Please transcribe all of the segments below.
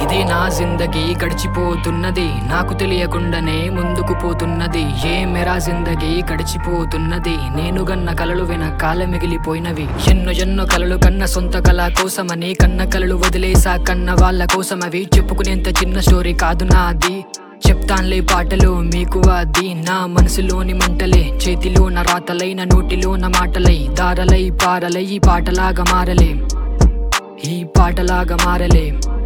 ఇదే నా జిందగీ గడిచిపోతున్నది నాకు తెలియకుండానే ముందుకు పోతున్నది ఏ మెరా జిందగీ గడిచిపోతున్నది నేను గన్న కలలు వెనకాల మిగిలిపోయినవి ఎన్నో ఎన్నో కలలు కన్న సొంత కళ కోసమని కన్న కలలు వదిలేసా కన్న వాళ్ళ కోసం అవి చెప్పుకునేంత చిన్న స్టోరీ కాదు నాది చెప్తాన్లే పాటలు మీకు అది నా మనసులోని మంటలే చేతిలో నా రాతలైన నోటిలో నా మాటలై దారలై పారలై ఈ పాటలాగా మారలే ఈ పాటలాగా మారలే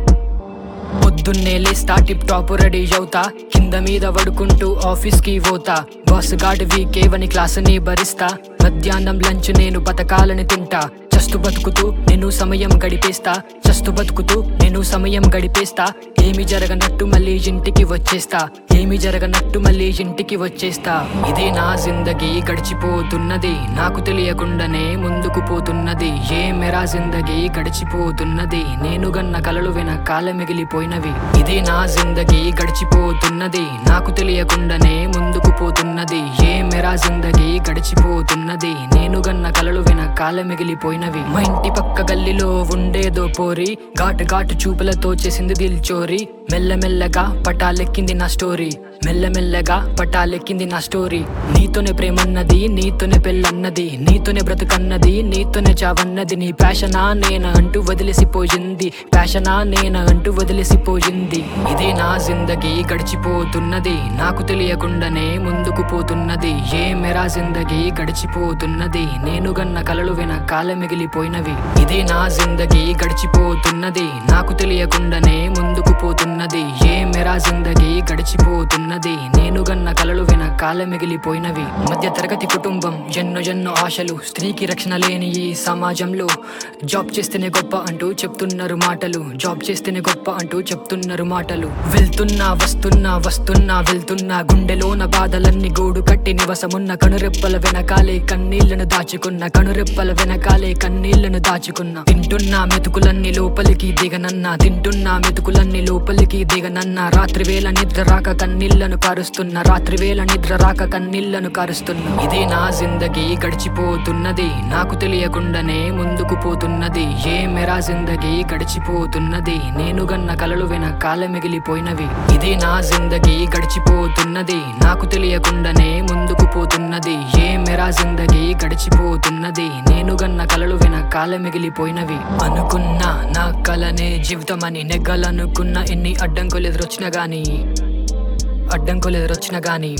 పొద్దున్నే లేస్తా టిప్ టాప్ రెడీ అవుతా కింద మీద పడుకుంటూ ఆఫీస్ కి పోతా బాస్ గాడ్ వీకేవని క్లాసుని భరిస్తా మధ్యాహ్నం లంచ్ నేను బతకాలని తింటా చస్తు బతుకుతూ నేను సమయం గడిపేస్తా చస్తు బతుకుతూ నేను సమయం గడిపేస్తా ఏమి జరగనట్టు మళ్ళీ ఇంటికి వచ్చేస్తా ఏమి జరగనట్టు మళ్ళీ ఇంటికి వచ్చేస్తా ఇదే నా జిందగీ గడిచిపోతున్నది నాకు తెలియకుండానే ముందుకు పోతున్నది ఏ మెరా జిందగీ గడిచిపోతున్నది నేను గన్న కలలు వెనకాల మిగిలిపోయినవి ఇదే నా జిందగీ గడిచిపోతున్నది నాకు తెలియకుండానే ముందుకు పోతున్నది ఏ మెరా జిందగీ గడిచిపోతున్నది నేను గన్న కలలు వెనకాల మిగిలిపోయినవి మా ఇంటి పక్క గల్లీలో ఉండేదో పోరి ఘాటు ఘాటు చూపులతో చేసింది దిల్ చోరీ మెల్లమెల్లగా పటాలెక్కింది నా స్టోరీ మెల్లమెల్లగా పటాలెక్కింది నా స్టోరీ నీతోనే ప్రేమన్నది నీతోనే పెళ్ళన్నది నీతోనే బ్రతుకన్నది నీతోనే చావన్నది నీ ప్యాషనా నేన అంటూ వదిలేసిపోయింది ప్యాషనా నేన అంటూ వదిలేసిపోయింది ఇదే నా జిందగీ గడిచిపోతున్నది నాకు తెలియకుండానే ముందుకు పోతున్నది ఏ మెరా జిందగీ గడిచిపోతున్నది నేను గన్న కలలు వెనకాల మిగిలిపోయినవి ఇదే నా జిందగీ గడిచిపోతున్నది నాకు తెలియకుండానే ముందుకు పోతున్నది ఏ మెరా జిందగీ గడిచిపోతున్నది నేను గన్న కలలు వెనకాల మిగిలిపోయినవి మధ్య తరగతి కుటుంబం ఎన్నో ఎన్నో ఆశలు స్త్రీకి రక్షణ లేని ఈ సమాజంలో జాబ్ చేస్తేనే గొప్ప అంటూ చెప్తున్నారు మాటలు జాబ్ చేస్తేనే గొప్ప అంటూ చెప్తున్నారు మాటలు వెళ్తున్నా వస్తున్నా వస్తున్నా వెళ్తున్నా గుండెలోన బాధలన్నీ గూడు కట్టి నివసమున్న కనురెప్పల వెనకాలే కన్నీళ్లను దాచుకున్న కనురెప్పల వెనకాలే కన్నీళ్లను దాచుకున్న తింటున్నా మెతుకులన్నీ లోపలికి దిగనన్నా తింటున్నా మెతుకులన్నీ లోపలికి దిగనన్నా రాత్రి వేళ నిద్ర రాక కన్నీళ్లను కారుస్తున్న రాత్రి వేళ నిద్ర రాక కన్నీళ్లను కారుస్తున్న ఇదే నా జిందగీ గడిచిపోతున్నది నాకు తెలియకుండానే ముందుకు పోతున్నది ఏ మెరా జిందగీ గడిచిపోతున్నది నేను గన్న కలలు వెనకాల మిగిలిపోయినవి ఇదే నా జిందగీ గడిచిపోతున్నది నాకు తెలియకుండానే ముందుకు పోతున్నది ఏ మెరా జిందగీ గడిచిపోతున్నది నేను గన్న కలలు వెనకాల మిగిలిపోయినవి అనుకున్నా నా కలనే జీవితమని నెగ్గలనుకున్న ఎన్ని అడ్డంకులు ఎదురొచ్చినా గాని అడ్డంకులు ఎదురొచ్చినా గాని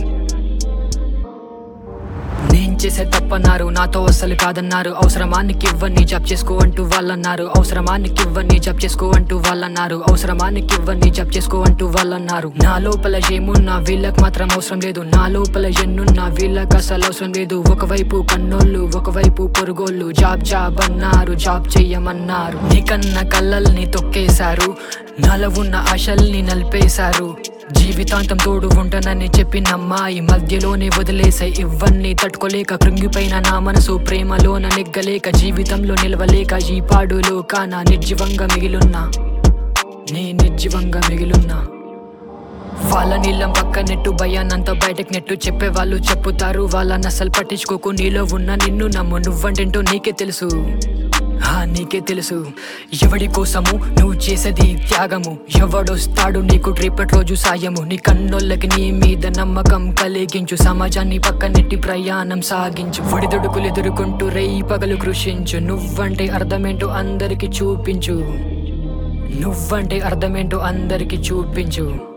నేను చేసే తప్పన్నారు నాతో అస్సలు కాదన్నారు అవసరమానికి ఇవ్వని జాబ్ చేసుకో అంటూ వాళ్ళన్నారు అవసరమానికి ఇవ్వని జాబ్ చేసుకో అంటూ వాళ్ళన్నారు అవసరమానికి ఇవ్వని జాబ్ చేసుకో అంటూ వాళ్ళన్నారు నా లోపల ఏమున్నా వీళ్ళకి మాత్రం అవసరం లేదు నా లోపల ఎన్నున్నా వీళ్ళకి అసలు అవసరం లేదు ఒకవైపు కన్నోళ్ళు ఒకవైపు పొరుగోళ్ళు జాబ్ జాబ్ అన్నారు జాబ్ చెయ్యమన్నారు నీకన్న కళ్ళల్ని తొక్కేశారు నాలో ఉన్న ఆశల్ని నలిపేశారు జీవితాంతం తోడు ఉంటానని చెప్పిన అమ్మాయి మధ్యలోనే వదిలేసే ఇవన్నీ తట్టుకోలేక కృంగిపోయిన నా మనసు ప్రేమలోన నెగ్గలేక జీవితంలో నిలవలేక ఈ పాడులో కాన నిర్జీవంగా మిగిలున్నా నీ నిర్జీవంగా మిగిలున్నా వాళ్ళ నీళ్ళం పక్క నెట్టు భయాన్నంత బయటకు నెట్టు చెప్పేవాళ్ళు చెప్పుతారు వాళ్ళని అసలు పట్టించుకోకు నీలో ఉన్న నిన్ను నమ్ము నువ్వంటేంటో నీకే తెలుసు ఆ నీకే తెలుసు ఎవడి కోసము నువ్వు చేసేది త్యాగము ఎవడొస్తాడు నీకు రేపటి రోజు సాయము నీ కన్నోళ్ళకి నీ మీద నమ్మకం కలిగించు సమాజాన్ని పక్కనెట్టి ప్రయాణం సాగించు ఒడిదుడుకులు ఎదుర్కొంటూ రేయి పగలు కృషించు నువ్వంటే అర్థమేంటో అందరికి చూపించు నువ్వంటే అర్థమేంటో అందరికి చూపించు